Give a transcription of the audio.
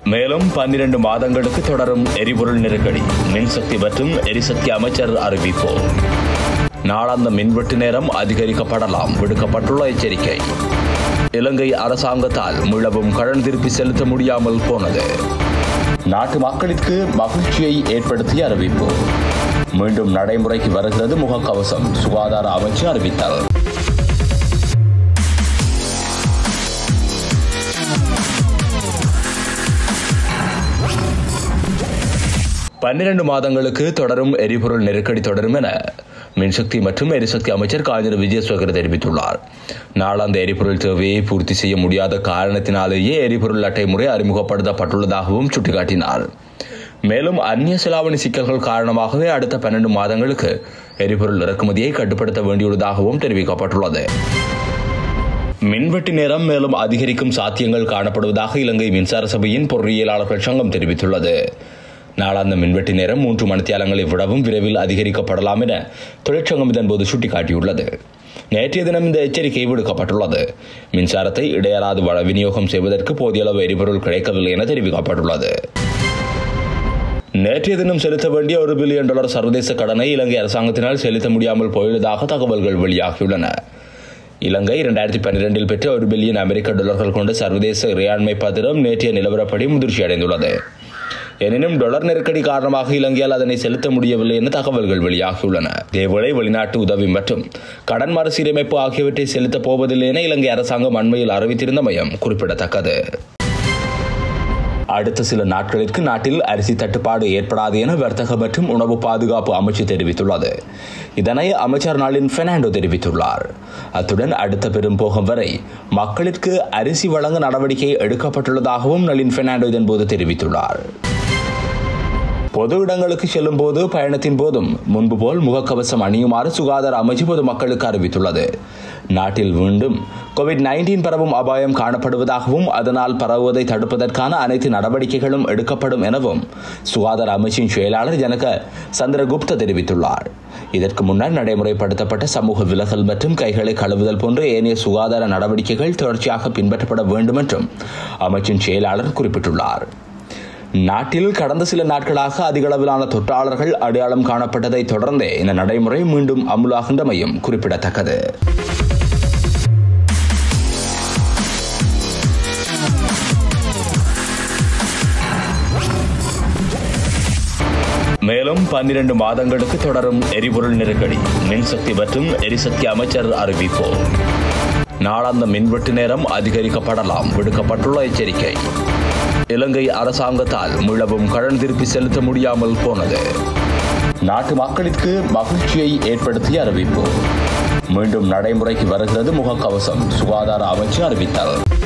மேலும் பன்னிரண்டு மாதங்களுக்கு தொடரும் எரிபொருள் நெருக்கடி மின்சக்தி மற்றும் எரிசக்தி அமைச்சர் அறிவிப்பு நாளாந்த மின்வெட்டு நேரம் அதிகரிக்கப்படலாம் விடுக்கப்பட்டுள்ள எச்சரிக்கை இலங்கை அரசாங்கத்தால் மீளவும் கடன் திருப்பி செலுத்த முடியாமல் போனது நாட்டு மக்களுக்கு மகிழ்ச்சியை ஏற்படுத்திய அறிவிப்பு மீண்டும் நடைமுறைக்கு வருகிறது முகக்கவசம் சுகாதார அமைச்சு அறிவித்தார் பன்னிரண்டு மாதங்களுக்கு தொடரும் எரிபொருள் நெருக்கடி தொடரும் என மின்சக்தி மற்றும் எரிசக்தி அமைச்சர் காஞ்சன விஜயசேகர் தெரிவித்துள்ளார் நாளாந்த எரிபொருள் தேவையை பூர்த்தி செய்ய முடியாத காரணத்தினாலேயே எரிபொருள் அட்டை முறை அறிமுகப்படுத்தப்பட்டுள்ளதாகவும் சுட்டிக்காட்டினார் மேலும் அந்நிய செலாவணி சிக்கல்கள் காரணமாகவே அடுத்த பன்னெண்டு மாதங்களுக்கு எரிபொருள் இறக்குமதியை கட்டுப்படுத்த வேண்டியுள்ளதாகவும் தெரிவிக்கப்பட்டுள்ளது மின்வெட்டு நேரம் மேலும் அதிகரிக்கும் சாத்தியங்கள் காணப்படுவதாக இலங்கை மின்சார சபையின் பொறியியலாளர்கள் சங்கம் தெரிவித்துள்ளது நாளாந்த மின்வெட்டு நேரம் மூன்று மணித்தியாலங்களை விடவும் விரைவில் அதிகரிக்கப்படலாம் என தொழிற்சங்கம் இதன்போது சுட்டிக்காட்டியுள்ளது நேற்றைய தினம் இந்த எச்சரிக்கை விடுக்கப்பட்டுள்ளது மின்சாரத்தை இடையறாது வ- விநியோகம் செய்வதற்கு போதிய அளவு எரிபொருள் கிடைக்கவில்லை என தெரிவிக்கப்பட்டுள்ளது நேற்றைய தினம் செலுத்த வேண்டிய ஒரு பில்லியன் டாலர் சர்வதேச கடனை இலங்கை அரசாங்கத்தினால் செலுத்த முடியாமல் போயுள்ளதாக தகவல்கள் வெளியாகியுள்ளன இலங்கை இரண்டாயிரத்தி பன்னிரெண்டில் பெற்ற ஒரு பில்லியன் அமெரிக்க டாலர்கள் கொண்ட சர்வதேச இறையாண்மை பத்திரம் நேற்றைய நிலவரப்படி முதிர்ச்சி அடைந்துள்ளது எனினும் டொலர் நெருக்கடி காரணமாக இலங்கையால் அதனை செலுத்த முடியவில்லை என தகவல்கள் வெளியாகியுள்ளன இதேவேளை வெளிநாட்டு உதவி மற்றும் கடன் மறுசீரமைப்பு ஆகியவற்றை செலுத்தப் போவதில்லை என இலங்கை அரசாங்கம் அண்மையில் அறிவித்திருந்தமையும் குறிப்பிடத்தக்கது அடுத்த சில நாட்களிற்கு நாட்டில் அரிசி தட்டுப்பாடு ஏற்படாது என வர்த்தக மற்றும் உணவு பாதுகாப்பு அமைச்சு தெரிவித்துள்ளது இதனை அமைச்சர் நாளின் பெர்னாண்டோ தெரிவித்துள்ளார் அத்துடன் அடுத்த பெரும் போகம் வரை மக்களுக்கு அரிசி வழங்க நடவடிக்கை எடுக்கப்பட்டுள்ளதாகவும் நளின் பெர்னாண்டோ இதன்போது தெரிவித்துள்ளார் பொது இடங்களுக்கு செல்லும் போது பயணத்தின் போதும் முன்பு போல் முகக்கவசம் அணியுமாறு சுகாதார அமைச்சு பொதுமக்களுக்கு அறிவித்துள்ளது நாட்டில் மீண்டும் கோவிட் நைன்டீன் பரவும் அபாயம் காணப்படுவதாகவும் அதனால் பரவுவதை தடுப்பதற்கான அனைத்து நடவடிக்கைகளும் எடுக்கப்படும் எனவும் சுகாதார அமைச்சின் செயலாளர் ஜனக சந்திரகுப்த தெரிவித்துள்ளார் இதற்கு முன்னர் நடைமுறைப்படுத்தப்பட்ட சமூக விலகல் மற்றும் கைகளை கழுவுதல் போன்ற ஏனைய சுகாதார நடவடிக்கைகள் தொடர்ச்சியாக பின்பற்றப்பட வேண்டும் என்றும் அமைச்சின் செயலாளர் குறிப்பிட்டுள்ளார் நாட்டில் கடந்த சில நாட்களாக அதிக அளவிலான தொற்றாளர்கள் அடையாளம் காணப்பட்டதை தொடர்ந்தே இந்த நடைமுறை மீண்டும் அமுலாகின்றமையும் குறிப்பிடத்தக்கது மேலும் பன்னிரண்டு மாதங்களுக்கு தொடரும் எரிபொருள் நெருக்கடி மின்சக்தி மற்றும் எரிசக்தி அமைச்சர் அறிவிப்பு நாளாந்த மின்வெட்டு நேரம் அதிகரிக்கப்படலாம் விடுக்கப்பட்டுள்ள எச்சரிக்கை இலங்கை அரசாங்கத்தால் மீளவும் கடன் திருப்பி செலுத்த முடியாமல் போனது நாட்டு மக்களுக்கு மகிழ்ச்சியை ஏற்படுத்திய அறிவிப்பு மீண்டும் நடைமுறைக்கு வருகிறது முகக்கவசம் சுகாதார அமைச்சு அறிவித்தார்